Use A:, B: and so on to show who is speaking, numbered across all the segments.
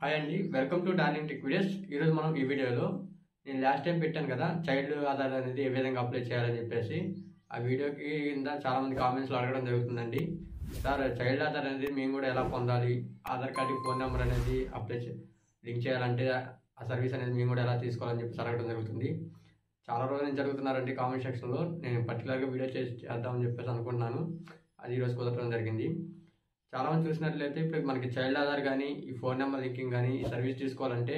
A: hi అండి welcome to darling tech videos ఈరోజు మనం ఈ వీడియోలో నేను లాస్ట్ టైం పెట్టాను కదా చైల్డ్ ఆధార్ అనేది ఏ విధంగా అప్లై చేయాలని చెప్పేసి ఆ వీడియోకి కింద చాలా మంది కామెంట్స్లో అడగడం జరుగుతుందండి సార్ చైల్డ్ ఆధార్ అనేది మేము కూడా ఎలా పొందాలి ఆధార్ కార్డుకి ఫోన్ నెంబర్ అనేది అప్లై చే లింక్ చేయాలంటే ఆ సర్వీస్ అనేది మేము కూడా ఎలా తీసుకోవాలని చెప్పేసి అడగడం జరుగుతుంది చాలా రోజుల నుంచి జరుగుతున్నారండి కామెంట్ సెక్షన్లో నేను పర్టికులర్గా వీడియో చేసి చేద్దామని చెప్పేసి అనుకుంటున్నాను అది ఈరోజు కుదరడం జరిగింది చాలా మంది చూసినట్లయితే ఇప్పుడు మనకి చైల్డ్ ఆధార్ కానీ ఈ ఫోన్ నెంబర్ లింకింగ్ కానీ ఈ సర్వీస్ తీసుకోవాలంటే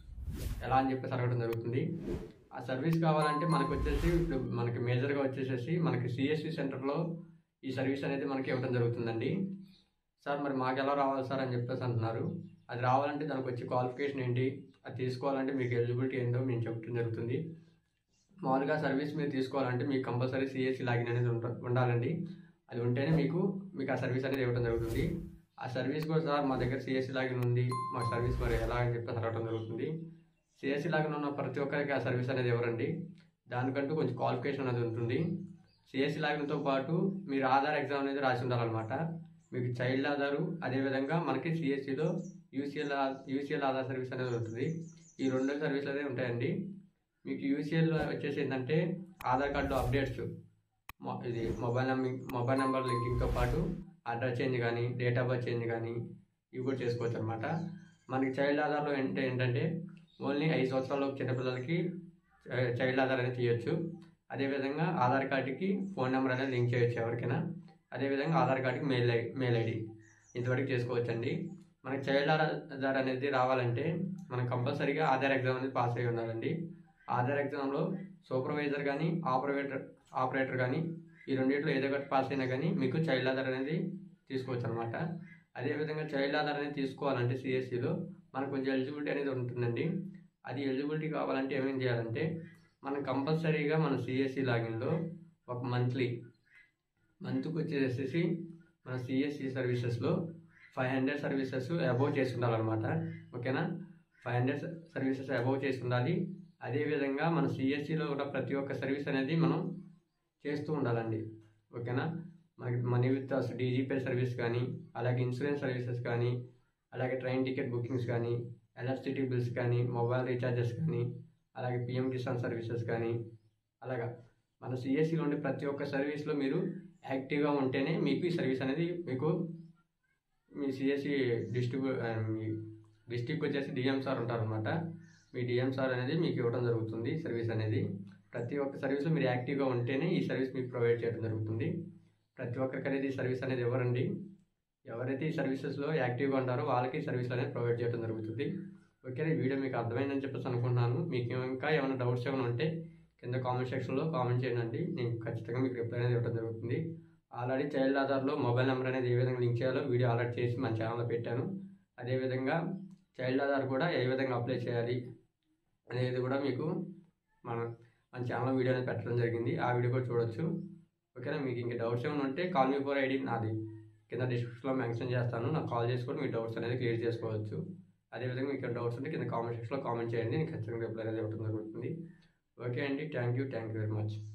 A: ఎలా అని చెప్పేసి అడగడం జరుగుతుంది ఆ సర్వీస్ కావాలంటే మనకు వచ్చేసి ఇప్పుడు మనకి మేజర్గా వచ్చేసేసి మనకి సిఎస్సి సెంటర్లో ఈ సర్వీస్ అనేది మనకి ఇవ్వడం జరుగుతుందండి సార్ మరి మాకు ఎలా రావాలి సార్ అని చెప్పేసి అంటున్నారు అది రావాలంటే దానికి వచ్చే క్వాలిఫికేషన్ ఏంటి అది తీసుకోవాలంటే మీకు ఎలిజిబిలిటీ ఏంటో మేము చెప్పడం జరుగుతుంది మామూలుగా సర్వీస్ మీరు తీసుకోవాలంటే మీకు కంపల్సరీ సిఎస్సి లాగిన్ అనేది ఉండ- ఉండాలండి అది ఉంటేనే మీకు మీకు ఆ సర్వీస్ అనేది ఇవ్వడం జరుగుతుంది ఆ సర్వీస్ కూడా సార్ మా దగ్గర సిఎస్సి లాగిన్ ఉంది మా సర్వీస్ మరి ఎలా అని చెప్పేసి అడగడం జరుగుతుంది సిఎస్సి లాగిన్ ఉన్న ప్రతి ఒక్కరికి ఆ సర్వీస్ అనేది ఎవరండి దానికంటూ కొంచెం క్వాలిఫికేషన్ అనేది ఉంటుంది సిఎస్సి లాగిన్తో పాటు మీరు ఆధార్ ఎగ్జామ్ అనేది రాసి ఉండాలన్నమాట మీకు చైల్డ్ ఆధారు అదేవిధంగా మనకి సిఎస్సిలో యూసీఎల్ యూసీఎల్ ఆధార్ సర్వీస్ అనేది ఉంటుంది ఈ రెండు సర్వీసులు అనేది ఉంటాయండి మీకు యూసీఎల్ వచ్చేసి ఏంటంటే ఆధార్ కార్డులో అప్డేట్స్ మొ- ఇది మొబైల్ నెంబర్ మొబైల్ నెంబర్ లింకింగ్తో పాటు అడ్రస్ చేంజ్ కానీ డేట్ ఆఫ్ బర్త్ చేంజ్ కానీ ఇవి కూడా చేసుకోవచ్చు అనమాట మనకి చైల్డ్ ఆధార్లో ఏంటంటే ఏంటంటే ఓన్లీ ఐదు సంవత్సరాల చిన్నపిల్లలకి చై- చైల్డ్ ఆధార్ అనేది తీయొచ్చు అదేవిధంగా ఆధార్ కార్డుకి ఫోన్ నెంబర్ అనేది లింక్ చేయొచ్చు ఎవరికైనా అదేవిధంగా ఆధార్ కార్డుకి మెయిల్ ఐ మెయిల్ ఐడి ఇంతవరకు చేసుకోవచ్చండి మనకి చైల్డ్ ఆధార్ అనేది రావాలంటే మనం కంపల్సరీగా ఆధార్ ఎగ్జామ్ అనేది పాస్ అయి ఉండాలండి ఆధార్ ఎగ్జామ్లో సూపర్వైజర్ కానీ ఆపరేటర్ ఆపరేటర్ కానీ ఈ రెండింటిలో ఏదో ఒకటి పాస్ అయినా కానీ మీకు చైల్డ్ ఆధార్ అనేది తీసుకోవచ్చు అనమాట అదేవిధంగా చైల్డ్ ఆధార్ అనేది తీసుకోవాలంటే సిఎస్సిలో మనకు కొంచెం ఎలిజిబిలిటీ అనేది ఉంటుందండి అది ఎలిజిబిలిటీ కావాలంటే ఏమేం చేయాలంటే మనం కంపల్సరీగా మన సిఎస్సి లాగిన్లో ఒక మంత్లీ మంత్కి వచ్చేసేసి మన సిఎస్సి సర్వీసెస్లో ఫైవ్ హండ్రెడ్ సర్వీసెస్ అబౌవ్ చేసి ఉండాలన్నమాట ఓకేనా ఫైవ్ హండ్రెడ్ సర్వీసెస్ అబౌవ్ చేసి ఉండాలి అదేవిధంగా మన సిఎస్సిలో కూడా ప్రతి ఒక్క సర్వీస్ అనేది మనం చేస్తూ ఉండాలండి ఓకేనా మనకి మనీ విత్ డీజీపే సర్వీస్ కానీ అలాగే ఇన్సూరెన్స్ సర్వీసెస్ కానీ అలాగే ట్రైన్ టికెట్ బుకింగ్స్ కానీ ఎలక్ట్రిసిటీ బిల్స్ కానీ మొబైల్ రీఛార్జెస్ కానీ అలాగే పిఎం కిసాన్ సర్వీసెస్ కానీ అలాగా మన సిఎస్సిలో ఉండే ప్రతి ఒక్క సర్వీస్లో మీరు యాక్టివ్గా ఉంటేనే మీకు ఈ సర్వీస్ అనేది మీకు మీ సిఎస్సి డిస్ట్రిక్ట్ మీ డిస్ట్రిక్ట్ వచ్చేసి డిఎం సార్ ఉంటారనమాట మీ డిఎం సార్ అనేది మీకు ఇవ్వడం జరుగుతుంది సర్వీస్ అనేది ప్రతి ఒక్క సర్వీస్లో మీరు యాక్టివ్గా ఉంటేనే ఈ సర్వీస్ మీకు ప్రొవైడ్ చేయడం జరుగుతుంది ప్రతి ఒక్కరికి అనేది ఈ సర్వీస్ అనేది ఎవరండి ఎవరైతే ఈ సర్వీసెస్లో యాక్టివ్గా ఉంటారో వాళ్ళకి ఈ సర్వీస్ అనేది ప్రొవైడ్ చేయడం జరుగుతుంది ఓకే ఈ వీడియో మీకు అర్థమైందని చెప్పేసి అనుకుంటున్నాను మీకు ఇంకా ఏమైనా డౌట్స్ ఏమైనా ఉంటే కింద కామెంట్ సెక్షన్లో కామెంట్ చేయండి నేను ఖచ్చితంగా మీకు రిప్లై అనేది ఇవ్వడం జరుగుతుంది ఆల్రెడీ చైల్డ్ ఆధార్లో మొబైల్ నెంబర్ అనేది ఏ విధంగా లింక్ చేయాలో వీడియో ఆల్రెడీ చేసి మన ఛానల్లో పెట్టాను అదేవిధంగా చైల్డ్ ఆధార్ కూడా ఏ విధంగా అప్లై చేయాలి అనేది కూడా మీకు మన మన ఛానల్ వీడియో అనేది పెట్టడం జరిగింది ఆ వీడియో కూడా చూడొచ్చు ఓకేనా మీకు ఇంకా డౌట్స్ ఏమైనా ఉంటే కాల్ మీ ఫోర్ ఐడి నాది కింద డిస్క్రిప్షన్లో మెన్షన్ చేస్తాను నాకు కాల్ చేసుకొని మీ డౌట్స్ అనేది క్లియర్ చేసుకోవచ్చు అదేవిధంగా మీకు డౌట్స్ ఉంటే కింద కామెంట్ సెక్షన్లో కామెంట్ చేయండి నేను ఖచ్చితంగా రిప్లై అనేది ఇవ్వడం జరుగుతుంది ఓకే అండి thank you thank you very much